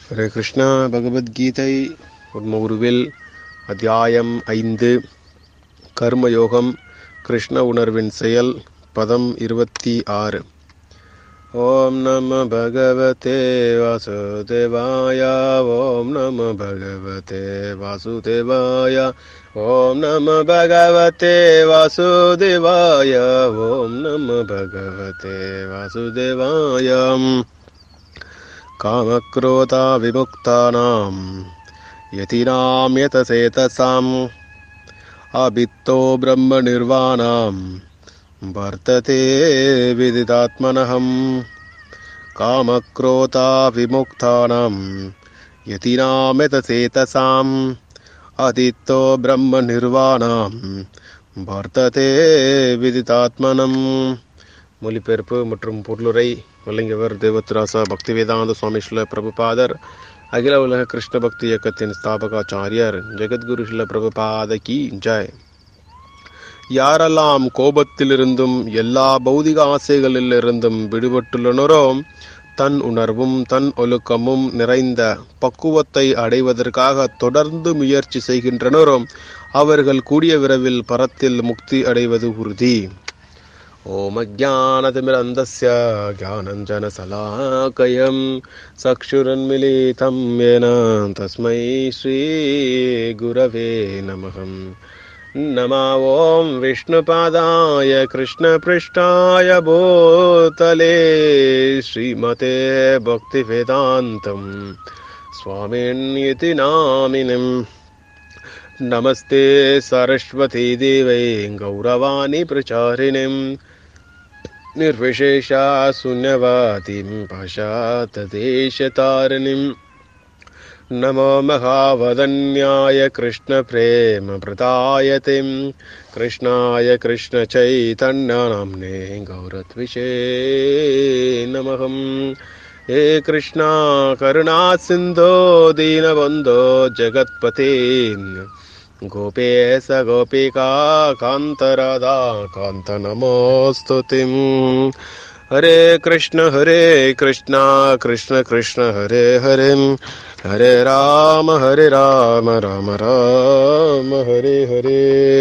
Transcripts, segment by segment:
ஹரே கிருஷ்ணா பகவத்கீதை உண்மவுருவில் அத்தியாயம் ஐந்து கர்மயோகம் கிருஷ்ண உணர்வின் செயல் பதம் இருபத்தி ஆறு ஓம் நம பகவதே வாசுதேவாய ஓம் நம பகவதே வாசுதேவாய ஓம் நம பகவதே வாசுதேவாய ஓம் நம பகவதே வாசுதேவாயம் कामक्रोधा विमुक्तानां यतीनां यतसेतसाम् अभित्तो ब्रह्मनिर्वाणां वर्तते विदितात्मनहम् कामक्रोधा विमुक्तानां यतीनां यतसेतसाम् अदित्तो ब्रह्मनिर्वाणां வர்த்ததே விதிதாத்மனம் மொழிபெயர்ப்பு மற்றும் பொருளுரை வழங்கியவர் தேவத்ராசா பக்திவேதாந்த சுவாமி ஸ்ரீல பிரபுபாதர் அகில உலக கிருஷ்ண பக்தி இயக்கத்தின் ஸ்தாபகாச்சாரியர் ஜெகத்குரு ஸ்ரீல பிரபுபாத கி ஜெய் யாரெல்லாம் கோபத்திலிருந்தும் எல்லா பௌதிக ஆசைகளிலிருந்தும் விடுபட்டுள்ளனரோ தன் உணர்வும் தன் ஒழுக்கமும் நிறைந்த பக்குவத்தை அடைவதற்காக தொடர்ந்து முயற்சி செய்கின்றனரோ அவர்கள் கூடிய விரைவில் பரத்தில் முக்தி அடைவது உறுதி ॐ अज्ञानतिमिरन्दस्य ज्ञानञ्जनशलाकयं चक्षुरन्मिलितं येन तस्मै श्रीगुरवे नमः नमा ॐ विष्णुपादाय कृष्णपृष्ठाय भूतले श्रीमते भक्तिवेदान्तं स्वामिन्यति नामिनम् नमस्ते सरस्वती देवै गौरवाणी प्रचारिणीं निर्विशेषा शून्यवादीं पाशातदेशतारिणीं नमो महावदन्याय कृष्णप्रेमप्रदायतिं कृष्णाय कृष्णचैतन्यनाम्ने गौरत्विषे नमः हे कृष्णा करुणासिन्धो दीनबन्धो जगत्पतेन् गोपेश गोपिका कान्तराधा कान्तनमोऽस्तु तिम् हरे कृष्ण हरे कृष्ण कृष्ण कृष्ण हरे हरे हरे राम हरे राम राम राम हरे हरे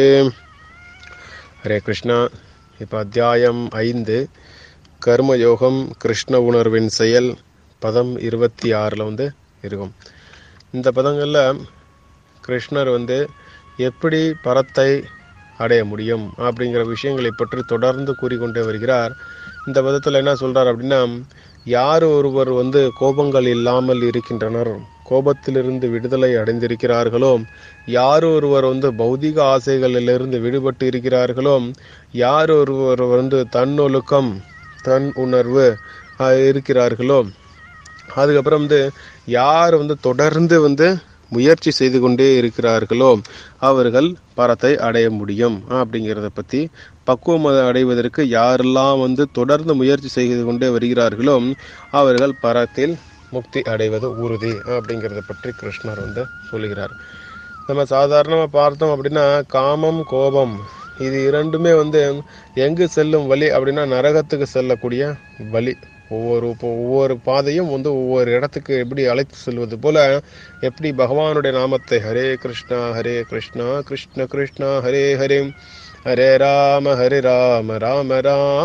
ஹரே கிருஷ்ணா இப்போ அத்தியாயம் ஐந்து கர்மயோகம் கிருஷ்ண உணர்வின் செயல் பதம் இருபத்தி ஆறில் வந்து இருக்கும் இந்த பதங்களில் கிருஷ்ணர் வந்து எப்படி பரத்தை அடைய முடியும் அப்படிங்கிற விஷயங்களை பற்றி தொடர்ந்து கூறிக்கொண்டே வருகிறார் இந்த பதத்தில் என்ன சொல்றார் அப்படின்னா யார் ஒருவர் வந்து கோபங்கள் இல்லாமல் இருக்கின்றனர் கோபத்திலிருந்து விடுதலை அடைந்திருக்கிறார்களோ யார் ஒருவர் வந்து பௌதிக ஆசைகளிலிருந்து விடுபட்டு இருக்கிறார்களோ யார் ஒருவர் வந்து தன்னொழுக்கம் தன் உணர்வு இருக்கிறார்களோ அதுக்கப்புறம் வந்து யார் வந்து தொடர்ந்து வந்து முயற்சி செய்து கொண்டே இருக்கிறார்களோ அவர்கள் பரத்தை அடைய முடியும் அப்படிங்கிறத பற்றி பக்குவம் அடைவதற்கு யாரெல்லாம் வந்து தொடர்ந்து முயற்சி செய்து கொண்டே வருகிறார்களோ அவர்கள் பரத்தில் முக்தி அடைவது உறுதி அப்படிங்கிறத பற்றி கிருஷ்ணர் வந்து சொல்லுகிறார் நம்ம சாதாரணமாக பார்த்தோம் அப்படின்னா காமம் கோபம் இது இரண்டுமே வந்து எங்கு செல்லும் வழி அப்படின்னா நரகத்துக்கு செல்லக்கூடிய வழி ஒவ்வொரு ஒவ்வொரு பாதையும் வந்து ஒவ்வொரு இடத்துக்கு எப்படி அழைத்து செல்வது போல எப்படி பகவானுடைய நாமத்தை ஹரே கிருஷ்ணா ஹரே கிருஷ்ணா கிருஷ்ண கிருஷ்ணா ஹரே ஹரே ஹரே ராம ஹரே ராம ராம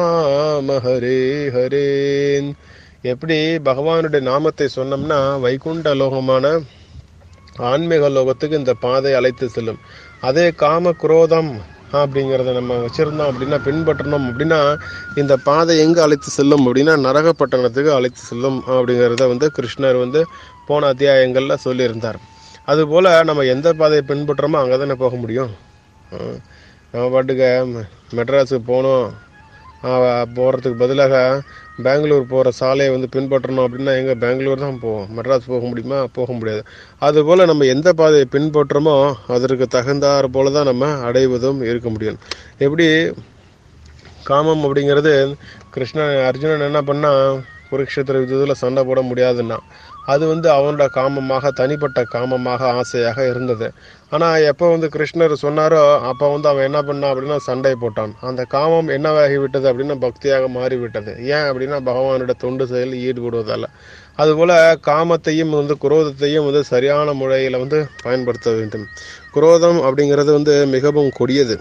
ராம ஹரே ஹரே எப்படி பகவானுடைய நாமத்தை சொன்னோம்னா வைகுண்ட லோகமான ஆன்மீக லோகத்துக்கு இந்த பாதை அழைத்து செல்லும் அதே காம குரோதம் அப்படிங்கிறத நம்ம வச்சிருந்தோம் அப்படின்னா பின்பற்றணும் அப்படின்னா இந்த பாதை எங்கே அழைத்து செல்லும் அப்படின்னா நரகப்பட்டணத்துக்கு அழைத்து செல்லும் அப்படிங்கிறத வந்து கிருஷ்ணர் வந்து போன அத்தியாயங்களில் சொல்லியிருந்தார் அதுபோல் நம்ம எந்த பாதையை பின்பற்றுறோமோ அங்கே தானே போக முடியும் நம்ம பாட்டுக்கு மெட்ராஸுக்கு போகணும் போகிறதுக்கு பதிலாக பெங்களூர் போகிற சாலையை வந்து பின்பற்றணும் அப்படின்னா எங்கே பெங்களூர் தான் போவோம் மெட்ராஸ் போக முடியுமா போக முடியாது அதுபோல் நம்ம எந்த பாதையை பின்பற்றுறோமோ அதற்கு தகுந்தாறு போல தான் நம்ம அடைவதும் இருக்க முடியும் எப்படி காமம் அப்படிங்கிறது கிருஷ்ணன் அர்ஜுனன் என்ன பண்ணால் குருக்ஷேத்திர யுத்தத்தில் சண்டை போட முடியாதுன்னா அது வந்து அவனோட காமமாக தனிப்பட்ட காமமாக ஆசையாக இருந்தது ஆனால் எப்போ வந்து கிருஷ்ணர் சொன்னாரோ அப்போ வந்து அவன் என்ன பண்ணான் அப்படின்னா சண்டை போட்டான் அந்த காமம் என்னவாகி விட்டது அப்படின்னா பக்தியாக மாறிவிட்டது ஏன் அப்படின்னா பகவானோட தொண்டு செயலில் ஈடுபடுவதால் அதுபோல காமத்தையும் வந்து குரோதத்தையும் வந்து சரியான முறையில் வந்து பயன்படுத்த வேண்டும் குரோதம் அப்படிங்கிறது வந்து மிகவும் கொடியது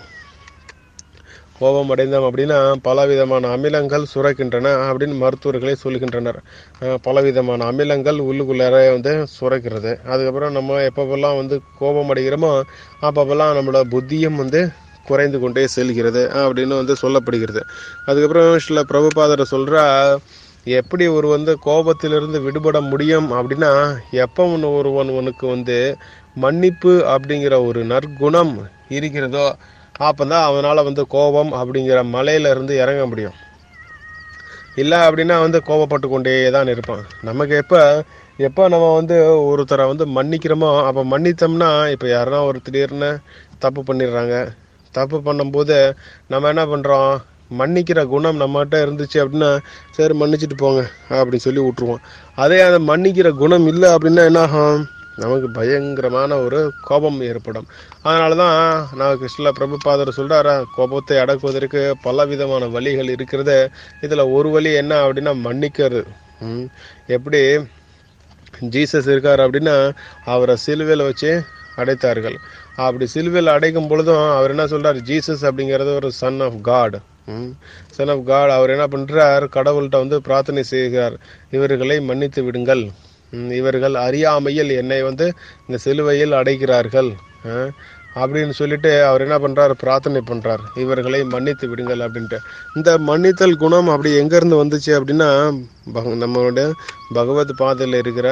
கோபம் அடைந்தோம் அப்படின்னா பலவிதமான அமிலங்கள் சுரக்கின்றன அப்படின்னு மருத்துவர்களே சொல்கின்றனர் அஹ் பலவிதமான அமிலங்கள் உள்ளுக்குள்ளார வந்து சுரக்கிறது அதுக்கப்புறம் நம்ம எப்பப்பெல்லாம் வந்து கோபம் அடைகிறோமோ அப்பப்பெல்லாம் நம்மளோட புத்தியும் வந்து குறைந்து கொண்டே செல்கிறது அப்படின்னு வந்து சொல்லப்படுகிறது அதுக்கப்புறம் சில பிரபுபாதர் சொல்றா எப்படி ஒரு வந்து கோபத்திலிருந்து விடுபட முடியும் அப்படின்னா எப்போ ஒன்று ஒருவன் உனக்கு வந்து மன்னிப்பு அப்படிங்கிற ஒரு நற்குணம் இருக்கிறதோ அப்பதான் அவனால வந்து கோபம் அப்படிங்கிற மலையில இருந்து இறங்க முடியும் இல்லை அப்படின்னா வந்து கோபப்பட்டு கொண்டே தான் இருப்பான் நமக்கு எப்போ எப்போ நம்ம வந்து ஒருத்தரை வந்து மன்னிக்கிறோமோ அப்போ மன்னித்தோம்னா இப்போ யாருன்னா ஒரு திடீர்னு தப்பு பண்ணிடுறாங்க தப்பு பண்ணும்போது நம்ம என்ன பண்ணுறோம் மன்னிக்கிற குணம் நம்மகிட்ட இருந்துச்சு அப்படின்னா சரி மன்னிச்சிட்டு போங்க அப்படின்னு சொல்லி விட்ருவோம் அதே அந்த மன்னிக்கிற குணம் இல்லை அப்படின்னா என்ன ஆகும் நமக்கு பயங்கரமான ஒரு கோபம் ஏற்படும் அதனால தான் நான் கிருஷ்ண பிரபுபாதர் சொல்றாரு கோபத்தை அடக்குவதற்கு பல விதமான வழிகள் இருக்கிறது இதில் ஒரு வழி என்ன அப்படின்னா மன்னிக்கிறது ம். எப்படி ஜீசஸ் இருக்கார் அப்படின்னா அவரை சிலுவையில் வச்சு அடைத்தார்கள் அப்படி சிலுவையில் அடைக்கும் பொழுதும் அவர் என்ன சொல்றார் ஜீசஸ் அப்படிங்கிறது ஒரு son of God son of God அவர் என்ன பண்றார் கடவுள்கிட்ட வந்து பிரார்த்தனை செய்கிறார் இவர்களை மன்னித்து விடுங்கள் ம், இவர்கள் அறியாமையில் என்னை வந்து இந்த சிலுவையில் அடைக்கிறார்கள் அஹ், அப்படின்னு சொல்லிட்டு அவர் என்ன பண்றார் பிரார்த்தனை பண்றார் இவர்களை மன்னித்து விடுங்கள் அப்படின்ட்டு இந்த மன்னித்தல் குணம் அப்படி எங்க இருந்து வந்துச்சு அப்படின்னா பக- நம்மளோட பகவத் பாதையில் இருக்கிற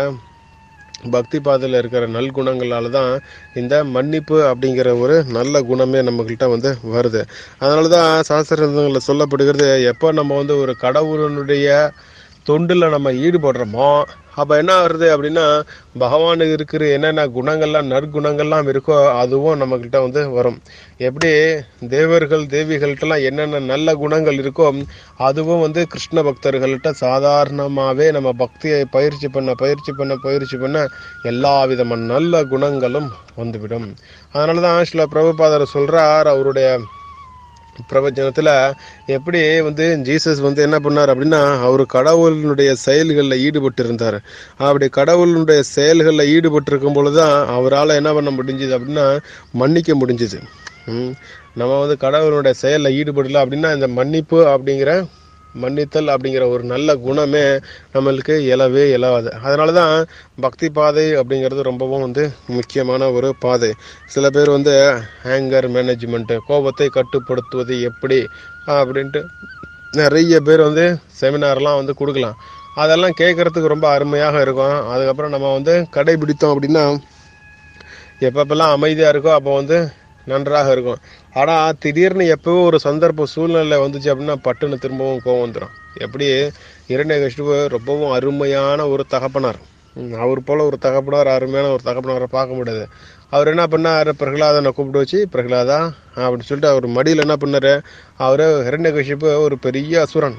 பக்தி பாதையில் இருக்கிற நல்குணங்களால தான் இந்த மன்னிப்பு அப்படிங்கிற ஒரு நல்ல குணமே நம்மகிட்ட வந்து வருது அதனால தான் சாஸ்திரங்களில் சொல்லப்படுகிறது எப்போ நம்ம வந்து ஒரு கடவுளனுடைய தொண்டில் நம்ம ஈடுபடுறோமோ அப்போ என்ன வருது அப்படின்னா பகவானுக்கு இருக்கிற என்னென்ன குணங்கள்லாம் நற்குணங்கள்லாம் இருக்கோ அதுவும் நம்மக்கிட்ட வந்து வரும் எப்படி தேவர்கள் தேவிகள்கிட்டலாம் என்னென்ன நல்ல குணங்கள் இருக்கோ அதுவும் வந்து கிருஷ்ண பக்தர்கள்ட்ட சாதாரணமாகவே நம்ம பக்தியை பயிற்சி பண்ண பயிற்சி பண்ண பயிற்சி பண்ண எல்லா விதமான நல்ல குணங்களும் வந்துவிடும் அதனால தான் சில பிரபுபாதர் சொல்றார் அவருடைய பிரவச்சனத்துல எப்படி வந்து ஜீசஸ் வந்து என்ன பண்ணார் அப்படின்னா அவர் கடவுளினுடைய செயல்களில் ஈடுபட்டு இருந்தார் அப்படி கடவுளினுடைய செயல்களில் ஈடுபட்டு இருக்கும் பொழுதுதான் அவரால் என்ன பண்ண முடிஞ்சுது அப்படின்னா மன்னிக்க முடிஞ்சுது ம். நம்ம வந்து கடவுளுடைய செயலில் ஈடுபடல அப்படின்னா இந்த மன்னிப்பு அப்படிங்கிற மன்னித்தல் அப்படிங்கிற ஒரு நல்ல குணமே நம்மளுக்கு இயலவே இயலாது அதனால தான் பக்தி பாதை அப்படிங்கிறது ரொம்பவும் வந்து முக்கியமான ஒரு பாதை சில பேர் வந்து ஆங்கர் மேனேஜ்மெண்ட்டு கோபத்தை கட்டுப்படுத்துவது எப்படி அப்படின்ட்டு நிறைய பேர் வந்து செமினார்லாம் வந்து கொடுக்கலாம் அதெல்லாம் கேட்கறதுக்கு ரொம்ப அருமையாக இருக்கும் அதுக்கப்புறம் நம்ம வந்து கடைபிடித்தோம் அப்படின்னா எப்பப்பெல்லாம் அமைதியாக இருக்கோ அப்போ வந்து நன்றாக இருக்கும் ஆனால் திடீர்னு எப்பவோ ஒரு சந்தர்ப்ப சூழ்நிலை வந்துச்சு அப்படின்னா பட்டுன்னு திரும்பவும் கோவம் வந்துடும் எப்படி இரண்டே கஷ்டப்பு ரொம்பவும் அருமையான ஒரு தகப்பனார் ம், அவர் போல ஒரு தகப்பனார் அருமையான ஒரு தகப்பனாரை பார்க்க முடியாது அவர் என்ன பண்ணார் பிரகலாதனை கூப்பிட்டு வச்சு பிரகலாதா அப்படின்னு சொல்லிட்டு அவர் மடியில் என்ன பண்ணாரு அவர் இரண்ய ஒரு பெரிய அசுரன்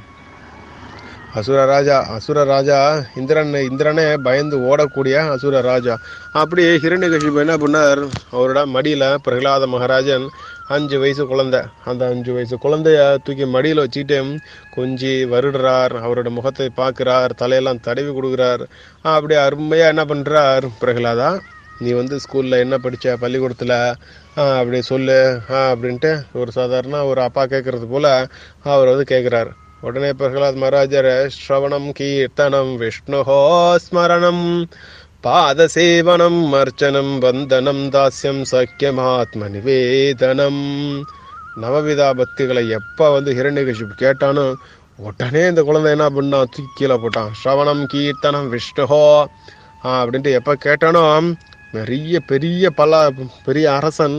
அசுர ராஜா அசுர ராஜா இந்திரன் இந்திரனே பயந்து ஓடக்கூடிய அசுர ராஜா அப்படி ஹிரண்யகசிபு என்ன பண்ணார் அவரோட மடியில பிரகலாத மகாராஜன் அஞ்சு வயசு குழந்தை அந்த அஞ்சு வயசு குழந்தைய தூக்கி மடியில் வச்சுக்கிட்டு கொஞ்சி வருடுறார் அவரோட முகத்தை பார்க்கிறார் தலையெல்லாம் தடவி கொடுக்குறார் அப்படி அருமையா என்ன பண்றார் பிரகலாதா நீ வந்து ஸ்கூல்ல என்ன படிச்ச பள்ளிக்கூடத்துல ஆ, அப்படி சொல்லு ஆ, அப்படின்ட்டு ஒரு சாதாரண ஒரு அப்பா கேட்கறது போல அவர் வந்து கேட்கிறார் உடனே பிரகலாத் மகாராஜர் ஸ்ரவணம் கீர்த்தனம் விஷ்ணுஹோ ஸ்மரணம் பாதசேவனம் அர்ச்சனம் வந்தனம் தாஸ்யம் சக்கியமாத்ம நிவேதனம் நவவிதா பக்திகளை எப்போ வந்து ஹிரண்யகசிப்பு கேட்டானோ உடனே இந்த குழந்தை என்ன பண்ணான் தூக்கி கீழே போட்டான் ஸ்ரவணம் கீர்த்தனம் விஷ்ணுஹோ ஆ, அப்படின்ட்டு எப்போ கேட்டானோ நிறைய பெரிய பல பெரிய அரசன்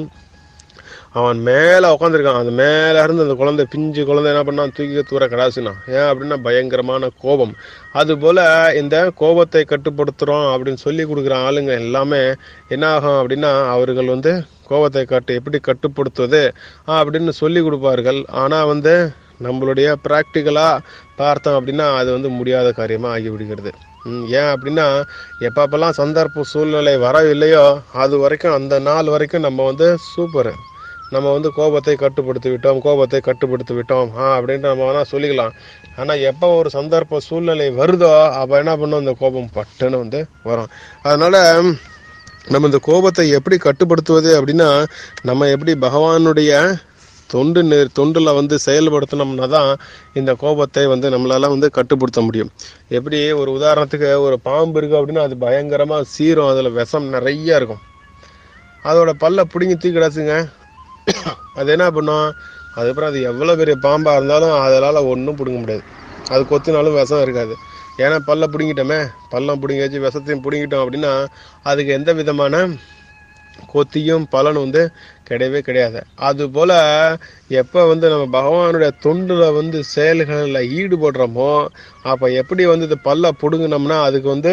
அவன் மேலே உட்காந்துருக்கான் அந்த மேலே இருந்து அந்த குழந்தை பிஞ்சு குழந்தை என்ன பண்ணான் தூக்கி தூர கடாசினான் ஏன் அப்படின்னா பயங்கரமான கோபம் அதுபோல் இந்த கோபத்தை கட்டுப்படுத்துகிறோம் அப்படின்னு சொல்லி கொடுக்குற ஆளுங்க எல்லாமே என்ன ஆகும் அப்படின்னா அவர்கள் வந்து கோபத்தை கட்டு எப்படி கட்டுப்படுத்துவது அப்படின்னு சொல்லி கொடுப்பார்கள் ஆனால் வந்து நம்மளுடைய ப்ராக்டிக்கலாக பார்த்தோம் அப்படின்னா அது வந்து முடியாத காரியமாக ஆகிவிடுகிறது ம், ஏன் அப்படின்னா எப்பப்பெல்லாம் சந்தர்ப்ப சூழ்நிலை வரவில்லையோ அது வரைக்கும் அந்த நாள் வரைக்கும் நம்ம வந்து சூப்பரு நம்ம வந்து கோபத்தை கட்டுப்படுத்தி விட்டோம் கோபத்தை கட்டுப்படுத்தி விட்டோம் ஆ அப்படின்ட்டு நம்ம வேணால் சொல்லிக்கலாம் ஆனால் எப்போ ஒரு சந்தர்ப்ப சூழ்நிலை வருதோ அப்போ என்ன பண்ணும் இந்த கோபம் பட்டுன்னு வந்து வரும் அதனால் நம்ம இந்த கோபத்தை எப்படி கட்டுப்படுத்துவது அப்படின்னா நம்ம எப்படி பகவானுடைய தொண்டு நெ- தொண்டுல வந்து செயல்படுத்தினோம்னா தான் இந்த கோபத்தை வந்து நம்மளால வந்து கட்டுப்படுத்த முடியும் எப்படி ஒரு உதாரணத்துக்கு ஒரு பாம்பு இருக்கு அப்படின்னா அது பயங்கரமா சீரும் அதுல விஷம் நிறைய இருக்கும் அதோட பல்ல பிடுங்கி தூக்கிடாச்சுங்க அது என்ன பண்ணும் அதுக்கப்புறம் அது எவ்வளோ பெரிய பாம்பாக இருந்தாலும் அதனால் ஒன்றும் பிடுங்க முடியாது அது கொத்தினாலும் விஷம் இருக்காது ஏன்னா பல்ல பிடுங்கிட்டோமே பல்லம் பிடுங்கி வச்சு விஷத்தையும் பிடுங்கிட்டோம் அப்படின்னா அதுக்கு எந்த விதமான கொத்தியும் பலன் வந்து கிடையவே கிடையாது அதுபோல் எப்போ வந்து நம்ம பகவானுடைய தொண்டுல வந்து செயல்களில் ஈடுபடுறோமோ அப்போ எப்படி வந்து இது பல்ல பிடுங்கினோம்னா அதுக்கு வந்து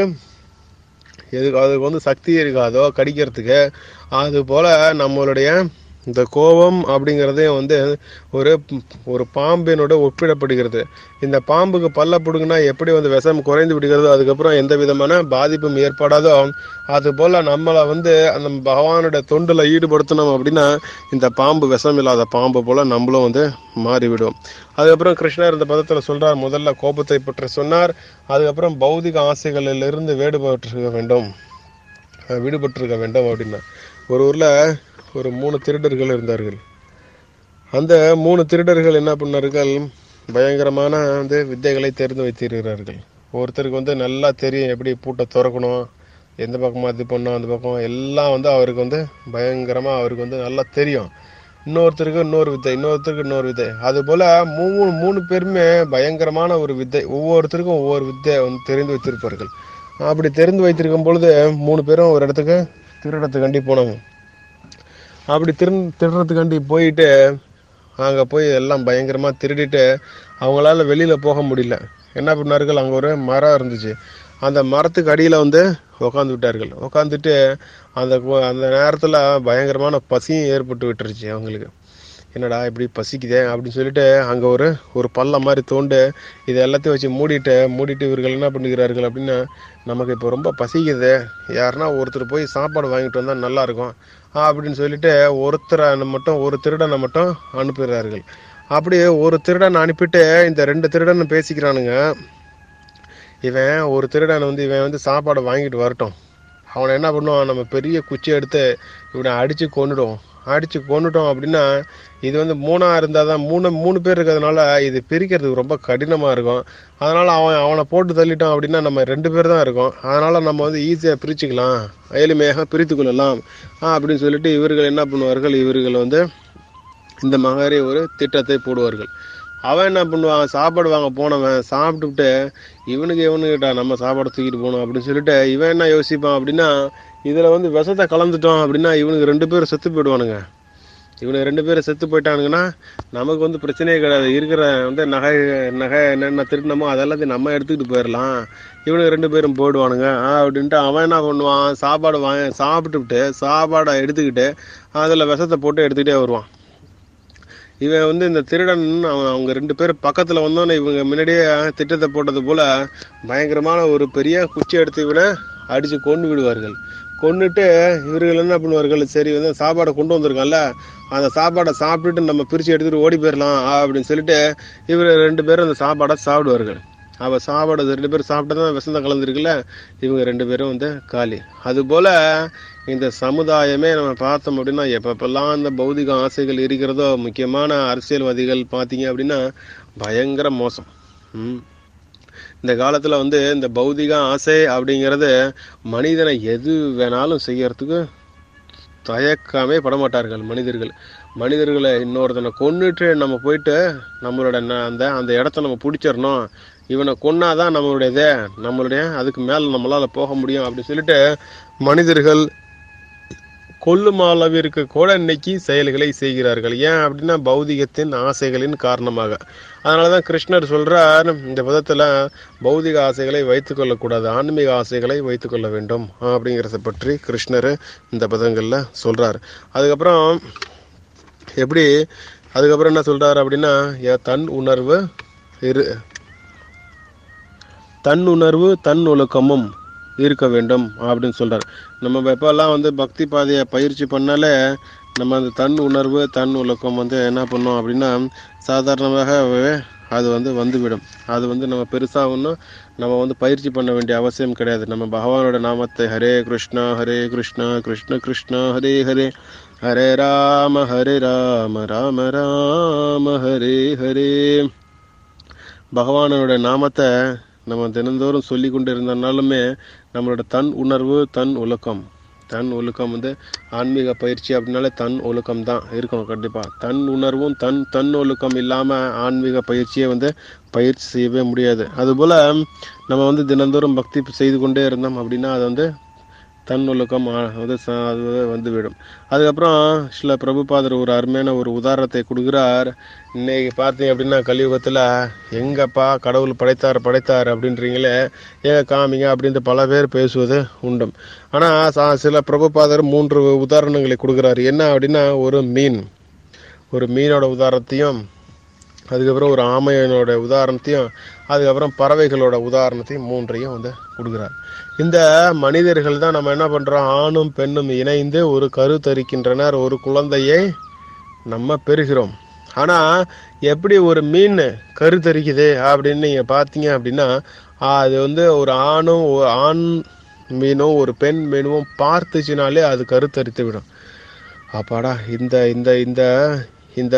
எதுக்கு அதுக்கு வந்து சக்தி இருக்காதோ கடிக்கிறதுக்கு அது போல நம்மளுடைய இந்த கோபம் அப்படிங்கிறதே வந்து ஒரு ஒரு பாம்பினோட ஒப்பிடப்படுகிறது இந்த பாம்புக்கு பல்ல பிடுங்கினா எப்படி வந்து விஷம் குறைந்து விடுகிறதோ அதுக்கப்புறம் எந்த விதமான பாதிப்பும் ஏற்படாதோ அது போல நம்மளை வந்து அந்த பகவானுடைய தொண்டுல ஈடுபடுத்தணும் அப்படின்னா இந்த பாம்பு விஷம் இல்லாத பாம்பு போல நம்மளும் வந்து மாறிவிடும் அதுக்கப்புறம் கிருஷ்ணர் இந்த பதத்துல சொல்றார் முதல்ல கோபத்தை பற்றி சொன்னார் அதுக்கப்புறம் பௌதிக ஆசைகளிலிருந்து வேறுபட்டிருக்க வேண்டும் அஹ் விடுபட்டிருக்க வேண்டும் அப்படின்னா ஒரு ஊர்ல ஒரு மூணு திருடர்கள் இருந்தார்கள் அந்த மூணு திருடர்கள் என்ன பண்ணார்கள் பயங்கரமான வந்து வித்தைகளை தெரிந்து வைத்திருக்கிறார்கள் ஒருத்தருக்கு வந்து நல்லா தெரியும் எப்படி பூட்டை திறக்கணும் எந்த பக்கமா இது பண்ணணும் அந்த பக்கம் எல்லாம் வந்து அவருக்கு வந்து பயங்கரமா அவருக்கு வந்து நல்லா தெரியும் இன்னொருத்தருக்கு இன்னொரு வித்தை இன்னொருத்தருக்கு இன்னொரு வித்தை அது போல மூணு மூணு பேருமே பயங்கரமான ஒரு வித்தை ஒவ்வொருத்தருக்கும் ஒவ்வொரு வித்தை வந்து தெரிந்து வைத்திருப்பார்கள் அப்படி தெரிந்து வைத்திருக்கும் பொழுது மூணு பேரும் ஒரு இடத்துக்கு திருடத்துக்காண்டி போனாங்க அப்படி திரு திருடுறதுக்காண்டி போயிட்டு அங்கே போய் எல்லாம் பயங்கரமாக திருடிட்டு அவங்களால வெளியில் போக முடியல என்ன பண்ணார்கள் அங்கே ஒரு மரம் இருந்துச்சு அந்த மரத்துக்கு அடியில் வந்து உக்காந்து விட்டார்கள் உக்காந்துட்டு அந்த கு- அந்த நேரத்தில் பயங்கரமான பசியும் ஏற்பட்டு விட்டுருச்சு அவங்களுக்கு என்னடா இப்படி பசிக்குதே அப்படின்னு சொல்லிட்டு அங்கே ஒரு ஒரு பள்ளம் மாதிரி தோண்டு இது எல்லாத்தையும் வச்சு மூடிட்டு மூடிட்டு இவர்கள் என்ன பண்ணுகிறார்கள் அப்படின்னா நமக்கு இப்போ ரொம்ப பசிக்குது யாருன்னா ஒருத்தர் போய் சாப்பாடு வாங்கிட்டு வந்தால் நல்லா இருக்கும் அப்படின்னு சொல்லிட்டு ஒருத்தரை மட்டும் ஒரு திருடனை மட்டும் அனுப்புகிறார்கள் அப்படியே ஒரு திருடன் அனுப்பிட்டு இந்த ரெண்டு திருடன் பேசிக்கிறானுங்க இவன் ஒரு திருடன் வந்து இவன் வந்து சாப்பாடு வாங்கிட்டு வரட்டும் அவனை என்ன பண்ணுவான் நம்ம பெரிய குச்சி எடுத்து இவனை அடிச்சு கொன்னுடுவோம் அடிச்சு கொன்னுட்டோம் அப்படின்னா இது வந்து மூணா இருந்தால் தான் மூணு மூணு பேர் இருக்கிறதுனால இது பிரிக்கிறதுக்கு ரொம்ப கடினமா இருக்கும் அதனால அவன் அவனை போட்டு தள்ளிட்டோம் அப்படின்னா நம்ம ரெண்டு பேர் தான் இருக்கோம் அதனால நம்ம வந்து ஈஸியாக பிரிச்சுக்கலாம் எளிமையாக பிரித்து கொள்ளலாம் ஆ, அப்படின்னு சொல்லிட்டு இவர்கள் என்ன பண்ணுவார்கள் இவர்கள் வந்து இந்த மாதிரி ஒரு திட்டத்தை போடுவார்கள் அவன் என்ன பண்ணுவான் சாப்பாடு வாங்க போனவன் சாப்பிட்டுட்டு இவனுக்கு இவனுக்கிட்ட நம்ம சாப்பாடு தூக்கிட்டு போகணும் அப்படின்னு சொல்லிட்டு இவன் என்ன யோசிப்பான் அப்படின்னா இதுல வந்து விஷத்தை கலந்துட்டோம் அப்படின்னா இவனுக்கு ரெண்டு பேரும் செத்து போயிடுவானுங்க இவனுக்கு ரெண்டு பேரும் செத்து போயிட்டானுங்கன்னா நமக்கு வந்து பிரச்சனையே கிடையாது இருக்கிற வந்து நகை நகை என்னென்ன திருடினமோ அதெல்லாத்தையும் நம்ம எடுத்துக்கிட்டு போயிடலாம் இவனுக்கு ரெண்டு பேரும் போயிடுவானுங்க ஆ, அப்படின்ட்டு அவன் என்ன பண்ணுவான் சாப்பாடு வாங்க சாப்பிட்டுவிட்டு சாப்பாடை எடுத்துக்கிட்டு அதில் விஷத்தை போட்டு எடுத்துக்கிட்டே வருவான் இவன் வந்து இந்த திருடன் அவன் அவங்க ரெண்டு பேரும் பக்கத்துல வந்தோன்னே இவங்க முன்னாடியே திட்டத்தை போட்டது போல பயங்கரமான ஒரு பெரிய குச்சி எடுத்து இவனை அடிச்சு கொண்டு விடுவார்கள் கொன்னுட்டு இவர்கள் என்ன பண்ணுவார்கள் சரி வந்து சாப்பாடை கொண்டு வந்திருக்கான்ல அந்த சாப்பாடை சாப்பிட்டுட்டு நம்ம பிரிச்சு எடுத்துட்டு ஓடி போயிடலாம் அப்படின்னு சொல்லிட்டு இவர் ரெண்டு பேரும் அந்த சாப்பாடை சாப்பிடுவார்கள் அவ சாப்பாடு ரெண்டு பேரும் சாப்பிட்டு தான் விஷந்தம் கலந்துருக்குல்ல இவங்க ரெண்டு பேரும் வந்து காலி அதுபோல இந்த சமுதாயமே நம்ம பார்த்தோம் அப்படின்னா எப்பப்பெல்லாம் இந்த பௌதிக ஆசைகள் இருக்கிறதோ முக்கியமான அரசியல்வாதிகள் பார்த்தீங்க அப்படின்னா பயங்கர மோசம் ம். இந்த காலத்துல வந்து இந்த பௌதிக ஆசை அப்படிங்கிறது மனிதனை எது வேணாலும் செய்யறதுக்கு தயக்கமே படமாட்டார்கள் மனிதர்கள் மனிதர்களை இன்னொருத்தனை கொன்னுட்டு நம்ம போயிட்டு நம்மளோட ந- அந்த அந்த இடத்த நம்ம பிடிச்சிடணும் இவனை கொன்னாதான் நம்மளுடையதே நம்மளுடைய அதுக்கு மேல நம்மளால போக முடியும் அப்படின்னு சொல்லிட்டு மனிதர்கள் கொல்லும் அளவிற்கு கூட இன்னைக்கு செயல்களை செய்கிறார்கள் ஏன் அப்படின்னா பௌதிகத்தின் ஆசைகளின் காரணமாக அதனாலதான் கிருஷ்ணர் சொல்றார் இந்த விதத்துல பௌதிக ஆசைகளை வைத்துக் கொள்ளக்கூடாது ஆன்மீக ஆசைகளை வைத்துக் கொள்ள வேண்டும் அப்படிங்கிறத பற்றி கிருஷ்ணர் இந்த பதங்கள்ல சொல்றார் அதுக்கப்புறம் எப்படி அதுக்கப்புறம் என்ன சொல்றாரு அப்படின்னா எ- தன் உணர்வு இரு தன் உணர்வு தன் ஒழுக்கமும் இருக்க வேண்டும் அப்படின்னு சொல்றாரு நம்ம எப்பெல்லாம் வந்து பக்தி பாதையை பயிற்சி பண்ணாலே நம்ம அந்த தன் உணர்வு தன் உலக்கம் வந்து என்ன பண்ணோம் அப்படின்னா சாதாரணமாகவே அது வந்து வந்துவிடும் அது வந்து நம்ம பெருசாக ஒன்றும் நம்ம வந்து பயிற்சி பண்ண வேண்டிய அவசியம் கிடையாது நம்ம பகவானோட நாமத்தை ஹரே கிருஷ்ணா ஹரே கிருஷ்ணா கிருஷ்ண கிருஷ்ணா ஹரே ஹரே ஹரே ராம ஹரே ராம ராம ராம ஹரே ஹரே பகவானோட நாமத்தை நம்ம தினந்தோறும் சொல்லி கொண்டு இருந்தனாலுமே நம்மளோட தன் உணர்வு தன் ஒழுக்கம் தன் ஒழுக்கம் வந்து ஆன்மீக பயிற்சி அப்படின்னாலே தன் ஒழுக்கம் தான் இருக்கணும் கண்டிப்பாக தன் உணர்வும் தன் தன் ஒழுக்கம் இல்லாமல் ஆன்மீக பயிற்சியை வந்து பயிற்சி செய்யவே முடியாது அதுபோல் நம்ம வந்து தினந்தோறும் பக்தி செய்து கொண்டே இருந்தோம் அப்படின்னா அது வந்து தன் ஒழுக்கம் ஆ- வந்து ச- அது வந்து விடும் அதுக்கப்புறம் சில பிரபுபாதர் ஒரு அருமையான ஒரு உதாரணத்தை கொடுக்குறார் இன்னைக்கு பார்த்தீங்க அப்படின்னா கலியுகத்தில் எங்கப்பா கடவுள் படைத்தார் படைத்தார் அப்படின்றீங்களே ஏங்க காமிங்க அப்படின்ட்டு பல பேர் பேசுவது உண்டு ஆனால் சில பிரபுபாதர் மூன்று உதாரணங்களை கொடுக்குறாரு என்ன அப்படின்னா ஒரு மீன் ஒரு மீனோட உதாரணத்தையும் அதுக்கப்புறம் ஒரு ஆமையனோட உதாரணத்தையும் அதுக்கப்புறம் பறவைகளோட உதாரணத்தையும் மூன்றையும் வந்து கொடுக்குறார் இந்த மனிதர்கள் தான் நம்ம என்ன பண்றோம் ஆணும் பெண்ணும் இணைந்து ஒரு கரு தரிக்கின்றனர் ஒரு குழந்தையை நம்ம பெறுகிறோம் ஆனா எப்படி ஒரு மீன் கரு தரிக்குது அப்படின்னு நீங்க பார்த்தீங்க அப்படின்னா அது வந்து ஒரு ஆணும் ஒரு ஆண் மீனும் ஒரு பெண் மீனும் பார்த்துச்சுனாலே அது கருத்தரித்து விடும் அப்பாடா இந்த இந்த இந்த இந்த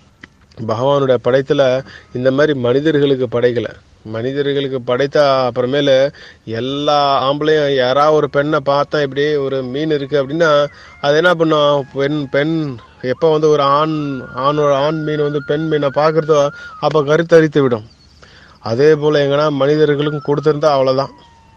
பகவானுடைய படைத்துல இந்த மாதிரி மனிதர்களுக்கு படைக்கல மனிதர்களுக்கு படைத்தா அப்புறமேல எல்லா ஆம்பளையும் யாராவது ஒரு பெண்ணை பார்த்தா இப்படி ஒரு மீன் இருக்கு அப்படின்னா அது என்ன பண்ணும் பெண் பெண் எப்போ வந்து ஒரு ஆண் ஆணோட ஆண் மீன் வந்து பெண் மீனை பார்க்குறதோ அப்போ கருத்தரித்து விடும் அதே போல் எங்கன்னா மனிதர்களுக்கும் கொடுத்துருந்தா அவ்வளோதான்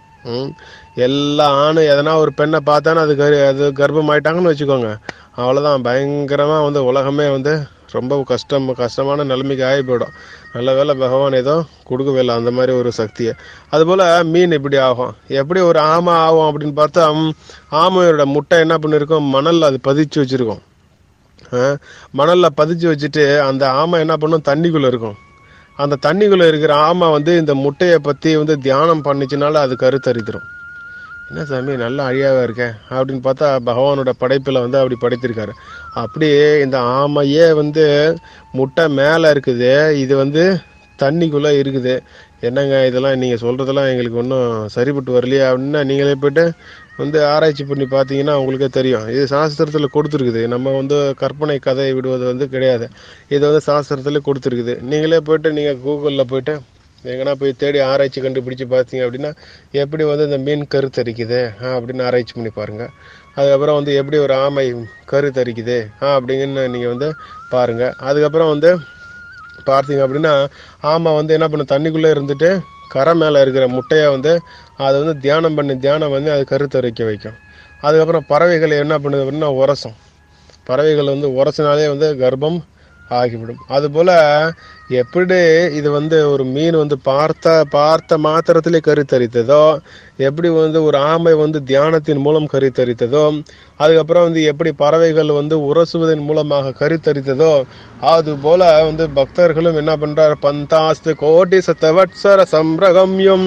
ம் எல்லா ஆணும் எதனா ஒரு பெண்ணை பார்த்தானே அது கரு அது கர்ப்பமாயிட்டாங்கன்னு வச்சுக்கோங்க அவ்வளோதான் பயங்கரமாக வந்து உலகமே வந்து ரொம்ப கஷ்டம் கஷ்டமான நிலைமைக்கு ஆகி போயிடும் நல்ல வேளை பகவான் ஏதோ கொடுக்கவே இல்லை அந்த மாதிரி ஒரு சக்தியை அதுபோல் மீன் இப்படி ஆகும் எப்படி ஒரு ஆமை ஆகும் அப்படின்னு பார்த்தா ம், ஆமையோட முட்டை என்ன பண்ணிருக்கும் மணல் அது பதிச்சு வச்சிருக்கும் அஹ், மணல்ல பதிச்சு வச்சுட்டு அந்த ஆமை என்ன பண்ணும் தண்ணிக்குள்ள இருக்கும் அந்த தண்ணிக்குள்ள இருக்கிற ஆமை வந்து இந்த முட்டையை பத்தி வந்து தியானம் பண்ணிச்சுனால அது கருத்தரித்திரும் என்ன சாமி நல்ல அழியாவா இருக்கே அப்படின்னு பார்த்தா பகவானோட படைப்புல வந்து அப்படி படைத்திருக்காரு அப்படியே இந்த ஆமையே வந்து முட்டை மேல இருக்குது இது வந்து தண்ணிக்குள்ள இருக்குது என்னங்க இதெல்லாம் நீங்க சொல்றதெல்லாம் எங்களுக்கு ஒன்றும் சரிப்பட்டு வரலையே அப்படின்னா நீங்களே போயிட்டு வந்து ஆராய்ச்சி பண்ணி பார்த்தீங்கன்னா உங்களுக்கே தெரியும் இது சாஸ்திரத்தில் கொடுத்துருக்குது நம்ம வந்து கற்பனை கதை விடுவது வந்து கிடையாது இது வந்து சாஸ்திரத்தில் கொடுத்துருக்குது நீங்களே போயிட்டு நீங்கள் கூகுளில் போயிட்டு எங்கன்னா போய் தேடி ஆராய்ச்சி கண்டுபிடிச்சு பார்த்தீங்க அப்படின்னா எப்படி வந்து இந்த மீன் கருத்தரிக்குது ஆ, அப்படின்னு ஆராய்ச்சி பண்ணி பாருங்க அதுக்கப்புறம் வந்து எப்படி ஒரு ஆமை கருத்தரிக்குது ஆ அப்படிங்கன்னு நீங்கள் வந்து பாருங்க அதுக்கப்புறம் வந்து பார்த்தீங்க அப்படின்னா ஆமை வந்து என்ன பண்ணும் தண்ணிக்குள்ளே இருந்துட்டு கரை மேலே இருக்கிற முட்டையை வந்து அதை வந்து தியானம் பண்ணி தியானம் பண்ணி அது கருத்தரிக்க வைக்கும் அதுக்கப்புறம் பறவைகள் என்ன பண்ணுது அப்படின்னா உரசும் பறவைகள் வந்து உரசினாலே வந்து கர்ப்பம் ஆகிவிடும் அதுபோல எப்படி இது வந்து ஒரு மீன் வந்து பார்த்த பார்த்த மாத்திரத்திலே கருத்தரித்ததோ எப்படி வந்து ஒரு ஆமை வந்து தியானத்தின் மூலம் கருத்தரித்ததோ அதுக்கப்புறம் வந்து எப்படி பறவைகள் வந்து உரசுவதன் மூலமாக கருத்தரித்ததோ அது போல வந்து பக்தர்களும் என்ன பண்றார் பந்தாஸ்து கோட்டி சத்தவத்சர சம்பிரகம்யம்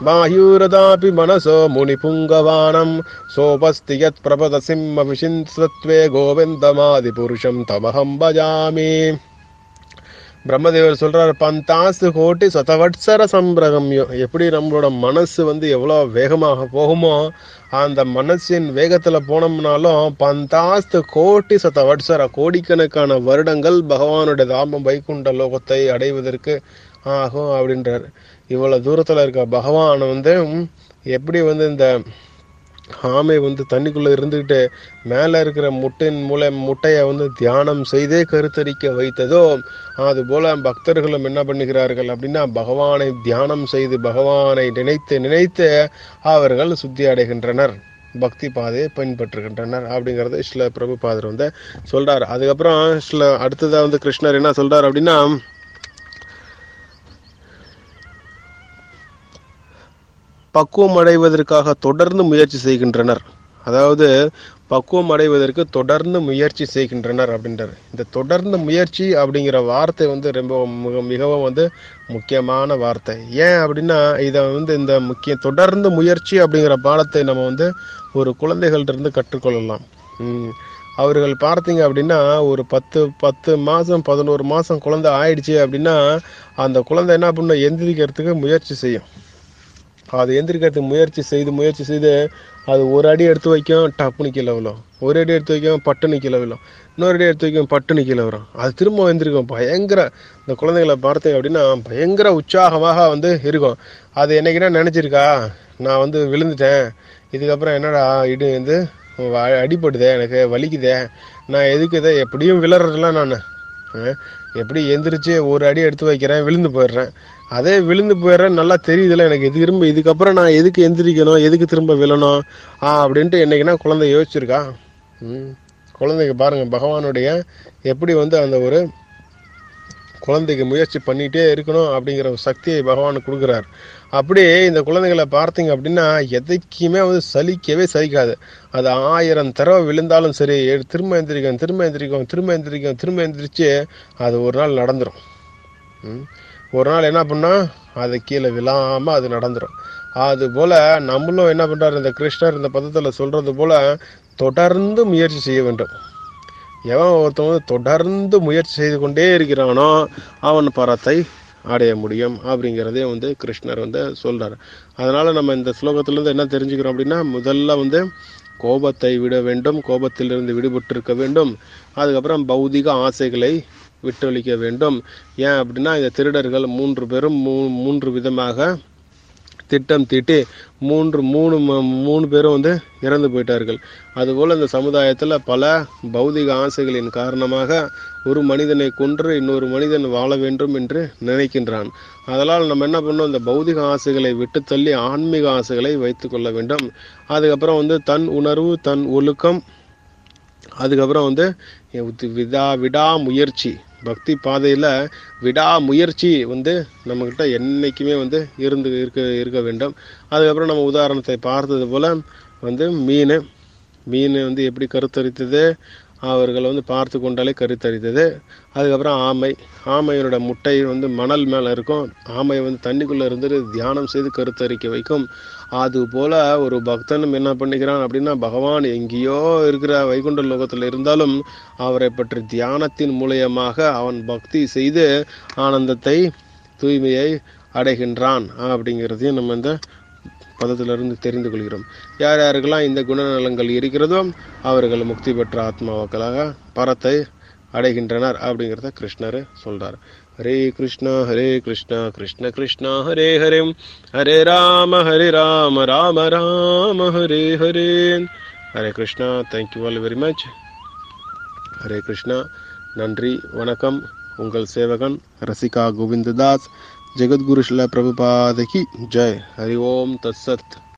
பாயூரதாபி மனசோ முனி புங்கவானம் சோபஸ்தி யத் பிரபத சிம்ம விஷின்சத்வே கோவிந்தமாதி புருஷம் தமஹம் பஜாமி பிரம்மதேவர் சொல்றாரு பந்தாசு கோட்டி சதவட்சர சம்பிரகம்யம் எப்படி நம்மளோட மனசு வந்து எவ்வளோ வேகமாக போகுமோ அந்த மனசின் வேகத்துல போனோம்னாலும் பந்தாஸ்து கோட்டி சதவட்சர கோடிக்கணக்கான வருடங்கள் பகவானுடைய தாமம் வைகுண்ட லோகத்தை அடைவதற்கு ஆகும் அப்படின்றார் இவ்வளவு தூரத்துல இருக்க பகவான் வந்து ம், எப்படி வந்து இந்த ஆமை வந்து தண்ணிக்குள்ள இருந்துகிட்டு மேல இருக்கிற முட்டையின் மூலம் முட்டையை வந்து தியானம் செய்தே கருத்தரிக்க வைத்ததோ அது போல பக்தர்களும் என்ன பண்ணுகிறார்கள் அப்படின்னா பகவானை தியானம் செய்து பகவானை நினைத்து நினைத்து அவர்கள் சுத்தி அடைகின்றனர் பக்தி பாதையை பின்பற்றுகின்றனர் அப்படிங்கறது சில பிரபுபாதர் வந்து சொல்றாரு அதுக்கப்புறம் சில அடுத்ததா வந்து கிருஷ்ணர் என்ன சொல்றாரு அப்படின்னா பக்குவம் அடைவதற்காக தொடர்ந்து முயற்சி செய்கின்றனர் அதாவது பக்குவம் அடைவதற்கு தொடர்ந்து முயற்சி செய்கின்றனர் அப்படின்றார் இந்த தொடர்ந்து முயற்சி அப்படிங்கிற வார்த்தை வந்து ரொம்ப மிக மிகவும் வந்து முக்கியமான வார்த்தை ஏன் அப்படின்னா இதை வந்து இந்த முக்கிய தொடர்ந்து முயற்சி அப்படிங்கிற பாடத்தை நம்ம வந்து ஒரு குழந்தைகள்ட்ட இருந்து கற்றுக்கொள்ளலாம் ம். அவர்கள் பார்த்தீங்க அப்படின்னா ஒரு பத்து பத்து மாதம் பதினோரு மாதம் குழந்தை ஆயிடுச்சு அப்படின்னா அந்த குழந்தை என்ன பண்ணும் எந்திரிக்கிறதுக்கு முயற்சி செய்யும் அது எந்திரிக்கிறதுக்கு முயற்சி செய்து முயற்சி செய்து அது ஒரு அடி எடுத்து வைக்கும் டப்புனு கீழே விழும் ஒரு அடி எடுத்து வைக்கும் பட்டுனு கீழே விழும் இன்னொரு அடி எடுத்து வைக்கும் பட்டுனு கீழே வரும் அது திரும்ப எந்திரிக்கும் பயங்கர இந்த குழந்தைகளை பார்த்தீங்க அப்படின்னா பயங்கர உற்சாகமாக வந்து இருக்கும் அது என்னைக்குன்னா நினச்சிருக்கா நான் வந்து விழுந்துட்டேன் இதுக்கப்புறம் என்னடா இடு வந்து வ- அடிபடுதே எனக்கு வலிக்குதே நான் எதுக்கு இதை எப்படியும் விழறதில்ல நான் எப்படி எந்திரிச்சு ஒரு அடி எடுத்து வைக்கிறேன் விழுந்து போயிடுறேன் அதே விழுந்து போயிடுறேன் நல்லா தெரியுதுல எனக்கு இது திரும்ப இதுக்கப்புறம் நான் எதுக்கு எந்திரிக்கணும் எதுக்கு திரும்ப விழணும் ஆ அப்படின்ட்டு என்னைக்குன்னா குழந்தை யோசிச்சிருக்கா ம் குழந்தைக்கு பாருங்க பகவானுடைய எப்படி வந்து அந்த ஒரு குழந்தைக்கு முயற்சி பண்ணிகிட்டே இருக்கணும் அப்படிங்கிற ஒரு சக்தியை பகவான் கொடுக்குறார் அப்படியே இந்த குழந்தைகளை பார்த்தீங்க அப்படின்னா எதைக்குமே வந்து சலிக்கவே சலிக்காது அது ஆயிரம் தடவை விழுந்தாலும் சரி எ- திரும்ப எந்திரிக்கும் திரும்ப எந்திரிக்கும் திரும்ப எந்திரிக்கும் திரும்ப எந்திரிச்சு அது ஒரு நாள் நடந்துடும் ம். ஒரு நாள் என்ன பண்ணா அது கீழே விழாம அது நடந்துடும் அது போல நம்மளும் என்ன பண்றாரு இந்த கிருஷ்ணர் இந்த பதத்துல சொல்றது போல தொடர்ந்து முயற்சி செய்ய வேண்டும் எவன் ஒருத்தன் வந்து தொடர்ந்து முயற்சி செய்து கொண்டே இருக்கிறானோ அவன் பரத்தை அடைய முடியும் அப்படிங்கிறதே வந்து கிருஷ்ணர் வந்து சொல்றாரு அதனால நம்ம இந்த ஸ்லோகத்திலிருந்து என்ன தெரிஞ்சுக்கிறோம் அப்படின்னா முதல்ல வந்து கோபத்தை விட வேண்டும் கோபத்திலிருந்து விடுபட்டிருக்க வேண்டும் அதுக்கப்புறம் பௌதிக ஆசைகளை விட்டொழிக்க வேண்டும் ஏன் அப்படின்னா இந்த திருடர்கள் மூன்று பேரும் மூ மூன்று விதமாக திட்டம் தீட்டி மூன்று மூணு ம- மூணு பேரும் வந்து இறந்து போயிட்டார்கள் அதுபோல் இந்த சமுதாயத்தில் பல பௌதிக ஆசைகளின் காரணமாக ஒரு மனிதனை கொன்று இன்னொரு மனிதன் வாழ வேண்டும் என்று நினைக்கின்றான் அதனால் நம்ம என்ன பண்ணோம் இந்த பௌதிக ஆசைகளை விட்டு தள்ளி ஆன்மீக ஆசைகளை வைத்து கொள்ள வேண்டும் அதுக்கப்புறம் வந்து தன் உணர்வு தன் ஒழுக்கம் அதுக்கப்புறம் வந்து உத்- விடா விடாமுயற்சி பக்தி பாதையில் விடாமுயற்சி வந்து நம்மக்கிட்ட என்னைக்குமே வந்து இருந்து இருக்க இருக்க வேண்டும் அதுக்கப்புறம் நம்ம உதாரணத்தை பார்த்தது போல் வந்து மீன் மீன் வந்து எப்படி கருத்தரித்தது அவர்கள் வந்து பார்த்து கொண்டாலே கருத்தரித்தது அதுக்கப்புறம் ஆமை ஆமையோட முட்டை வந்து மணல் மேலே இருக்கும் ஆமை வந்து தண்ணிக்குள்ளே இருந்துட்டு தியானம் செய்து கருத்தரிக்க வைக்கும் அது போல ஒரு பக்தனும் என்ன பண்ணிக்கிறான் அப்படின்னா பகவான் எங்கேயோ இருக்கிற வைகுண்ட லோகத்தில் இருந்தாலும் அவரை பற்றி தியானத்தின் மூலியமாக அவன் பக்தி செய்து ஆனந்தத்தை தூய்மையை அடைகின்றான் அப்படிங்கிறதையும் நம்ம இந்த பதத்திலிருந்து தெரிந்து கொள்கிறோம் யார் யாருக்கெல்லாம் இந்த குணநலங்கள் இருக்கிறதோ அவர்கள் முக்தி பெற்ற ஆத்மாக்களாக பரத்தை அடைகின்றனர் அப்படிங்கிறத கிருஷ்ணர் சொல்றார் Hare Krishna Hare Krishna Krishna Krishna Hare Hare Hare Rama Hare Rama Rama Rama Hare Hare Hare Krishna thank you all very much Hare Krishna நன்றி வணக்கம் உங்கள் சேவகன் ரசிகா கோவிந்ததாஸ் ஜெகத்குரு ஸ்ல பிரபுபாதகி ஜெய் ஹரி ஓம் தத்சத்